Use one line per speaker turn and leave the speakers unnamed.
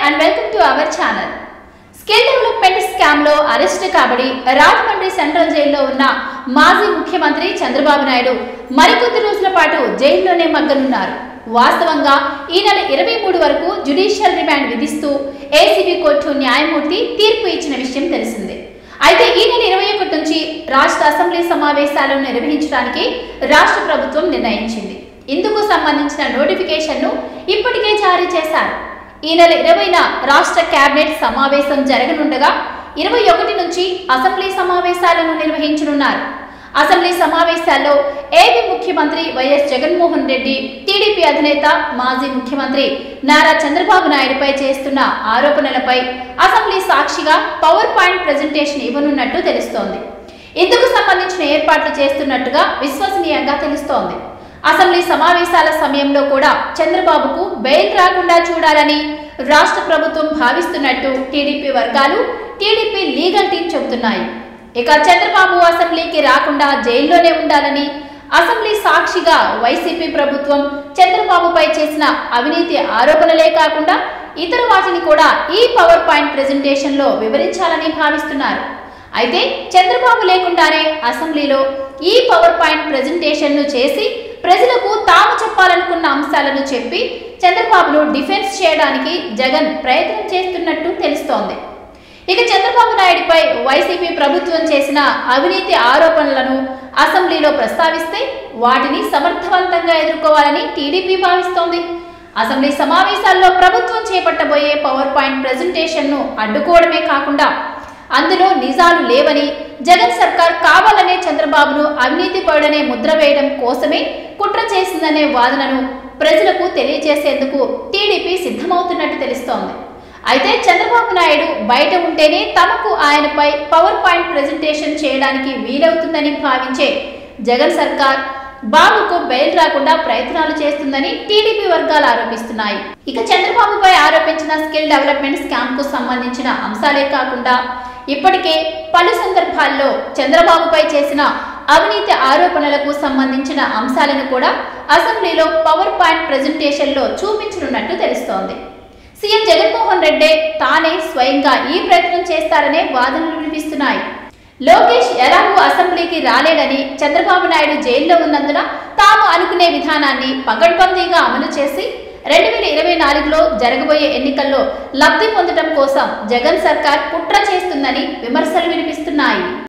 and welcome to our channel skill development scam లో arrest కాబడి Rajahmundry central జైల్లో ఉన్న మాజీ ముఖ్యమంత్రి చంద్రబాబు నాయుడు మరికొద్ది రోజుల పాటు జైల్లోనే మగ్గనున్నారు వాస్తవంగా ఈ నెల ఇరవై మూడు వరకు జ్యుడిషియల్ రిమాండ్ విధిస్తూ ఏసీబీ కోర్టు న్యాయమూర్తి తీర్పు ఇచ్చిన విషయం తెలిసిందే అయితే ఈ నెల ఇరవై ఒకటి నుంచి రాష్ట్ర అసెంబ్లీ సమావేశాలను నిర్వహించడానికి రాష్ట్ర ప్రభుత్వం నిర్ణయించింది ఇందుకు సంబంధించిన నోటిఫికేషన్ను ఇప్పటికే జారీ చేశారు ఈ నెల ఇరవైన రాష్ట్ర కేబినెట్ సమావేశం జరగనుండగా ఇరవై ఒకటి నుంచి అసెంబ్లీ సమావేశాలను నిర్వహించనున్నారు అసెంబ్లీ సమావేశాల్లో ఏపీ ముఖ్యమంత్రి వైఎస్ జగన్మోహన్ రెడ్డి టీడీపీ అధినేత మాజీ ముఖ్యమంత్రి నారా చంద్రబాబు నాయుడుపై చేస్తున్న ఆరోపణలపై అసెంబ్లీ సాక్షిగా పవర్ పాయింట్ ప్రజెంటేషన్ ఇవ్వనున్నట్టు తెలుస్తోంది ఇందుకు సంబంధించిన ఏర్పాట్లు చేస్తున్నట్టుగా విశ్వసనీయంగా తెలుస్తోంది అసెంబ్లీ సమావేశాల సమయంలో కూడా చంద్రబాబుకు బెయిల్ రాకుండా చూడాలని రాష్ట్ర ప్రభుత్వం భావిస్తున్నట్టు టీడీపీ వర్గాలు టీడీపీ లీగల్ టీం చెబుతున్నాయి ఇక చంద్రబాబు అసెంబ్లీకి రాకుండా జైల్లోనే ఉండాలని అసెంబ్లీ సాక్షిగా వైసీపీ ప్రభుత్వం చంద్రబాబుపై చేసిన అవినీతి ఆరోపణలే కాకుండా ఇతర వాటిని కూడా ఈ పవర్ పాయింట్ ప్రెజెంటేషన్లో వివరించాలని భావిస్తున్నారు అయితే చంద్రబాబు లేకుండానే అసెంబ్లీలో ఈ పవర్ పాయింట్ ప్రెజెంటేషన్ను చేసి ప్రజలకు తాము చెప్పాలనుకున్న అంశాలను చెప్పి చంద్రబాబును డిఫెన్స్ చేయడానికి జగన్ ప్రయత్నం చేస్తున్నట్టు తెలుస్తోంది ఇక చంద్రబాబు నాయుడుపై వైసీపీ ప్రభుత్వం చేసిన అవినీతి ఆరోపణలను అసెంబ్లీలో ప్రస్తావిస్తే వాటిని సమర్థవంతంగా ఎదుర్కోవాలని టీడీపీ భావిస్తోంది అసెంబ్లీ సమావేశాల్లో ప్రభుత్వం చేపట్టబోయే పవర్ పాయింట్ ప్రెజెంటేషన్ను అడ్డుకోవడమే కాకుండా అందులో నిజాలు లేవని జగన్ సర్కార్ కావాలనే చంద్రబాబును అవినీతి పరుడనే ముద్ర వేయడం కోసమే కుట్ర చేసిందనే వాదనను ప్రజలకు తెలియజేసేందుకు టీడీపీ సిద్ధమవుతున్నట్టు తెలుస్తోంది అయితే చంద్రబాబు నాయుడు బయట ఉంటేనే తమకు ఆయనపై పవర్ పాయింట్ ప్రెజెంటేషన్ చేయడానికి వీలవుతుందని భావించే జగన్ సర్కార్ బాబుకు బెయిల్ రాకుండా ప్రయత్నాలు చేస్తుందని టీడీపీ వర్గాలు ఆరోపిస్తున్నాయి ఇక చంద్రబాబుపై ఆరోపించిన స్కిల్ డెవలప్మెంట్ స్కామ్ కు సంబంధించిన అంశాలే కాకుండా ఇప్పటికే పలు సందర్భాల్లో చంద్రబాబుపై చేసిన అవినీతి ఆరోపణలకు సంబంధించిన అంశాలను కూడా అసెంబ్లీలో పవర్ పాయింట్ ప్రెజెంటేషన్లో చూపించనున్నట్టు తెలుస్తోంది సీఎం జగన్మోహన్ రెడ్డి తానే స్వయంగా ఈ ప్రయత్నం చేస్తారనే వాదనలు వినిపిస్తున్నాయి లోకేష్ ఎలాగూ అసెంబ్లీకి రాలేడని చంద్రబాబు నాయుడు జైల్లో ఉన్నందున తాము అనుకునే విధానాన్ని పకడ్బందీగా అమలు చేసి రెండు వేల ఇరవై నాలుగులో జరగబోయే ఎన్నికల్లో లబ్ధి పొందడం కోసం జగన్ సర్కార్ కుట్ర చేస్తుందని విమర్శలు వినిపిస్తున్నాయి